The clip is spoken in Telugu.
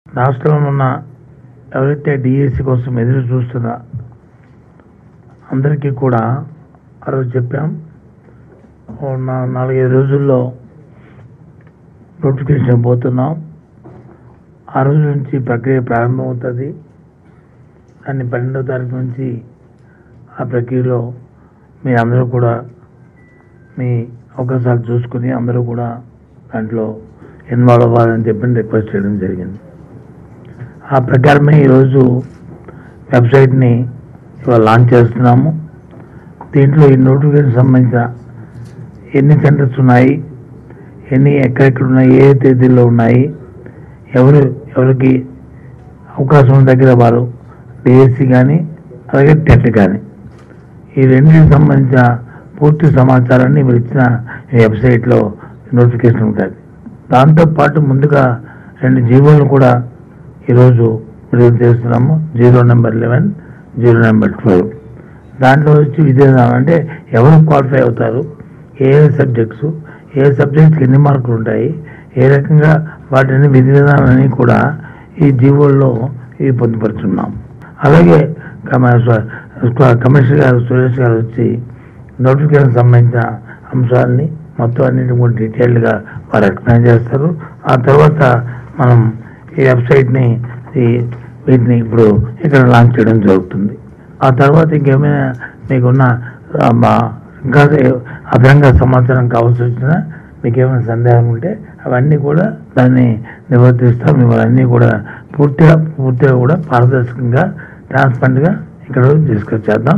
రాష్ట్రంలో ఉన్న ఎవరైతే డిఎస్సి కోసం ఎదురు చూస్తున్న అందరికీ కూడా ఆ రోజు చెప్పాం ఓ నా- నాలుగైదు రోజుల్లో నోటిఫికేషన్ పోతున్నాం ఆ రోజు నుంచి ప్రక్రియ ప్రారంభమవుతుంది దాన్ని పన్నెండవ తారీఖు నుంచి ఆ ప్రక్రియలో మీ అందరూ కూడా మీ అవకాశాలు చూసుకుని అందరూ కూడా దాంట్లో ఇన్వాల్వ్ అవ్వాలని చెప్పి రిక్వెస్ట్ చేయడం జరిగింది ఆ ప్రకారమే ఈరోజు వెబ్సైట్ని ఇవాళ లాంచ్ చేస్తున్నాము దీంట్లో ఈ నోటిఫికేషన్ సంబంధించిన ఎన్ని సెంటర్స్ ఉన్నాయి ఎన్ని ఎక్కడెక్కడ ఉన్నాయి ఏ తేదీల్లో ఉన్నాయి ఎవరు ఎవరికి అవకాశం ఉన్న దగ్గర వారు డిఎస్సి కానీ అలాగే టెట్ కానీ ఈ రెండింటికి సంబంధించిన పూర్తి సమాచారాన్ని మీరు ఇచ్చిన ఈ వెబ్సైట్లో నోటిఫికేషన్ ఉంటుంది దాంతోపాటు ముందుగా రెండు జీవోలను కూడా ఈరోజు విడుదల చేస్తున్నాము zero number eleven zero number twelve దాంట్లో వచ్చి విధి విధానం అంటే ఎవరు క్వాలిఫై అవుతారు ఏ ఏ సబ్జెక్ట్స్ ఏ సబ్జెక్ట్స్కి ఎన్ని మార్కులు ఉంటాయి ఏ రకంగా వాటిని విధి విధానాన్ని కూడా ఈ జీవోల్లో ఇవి పొందుపరుచున్నాం అలాగే కమ- స్వ- స్వ- కమిషనర్ గారు సురేష్ గారు వచ్చి నోటిఫికేషన్ సంబంధించిన అంశాలని మొత్తం అన్నింటి కూడా డీటెయిల్డ్గా వారు ఎక్స్ప్లెయిన్ చేస్తారు ఆ తర్వాత మనం ఈ వెబ్సైట్ని ఈ వీటిని ఇప్పుడు ఇక్కడ లాంచ్ చేయడం జరుగుతుంది ఆ తర్వాత ఇంకేమైనా మీకున్న ఆ, మా ఇంకా అదనంగా సమాచారం కావాల్సి వచ్చినా మీకు ఏమైనా సందేహం ఉంటే అవన్నీ కూడా దాన్ని నివర్తిస్తాం మిమ్మల్ని అన్నీ కూడా పూర్తిగా పూర్తిగా కూడా పారదర్శకంగా ట్రాన్స్పరెంట్గా ఇక్కడ తీసుకొచ్చేద్దాం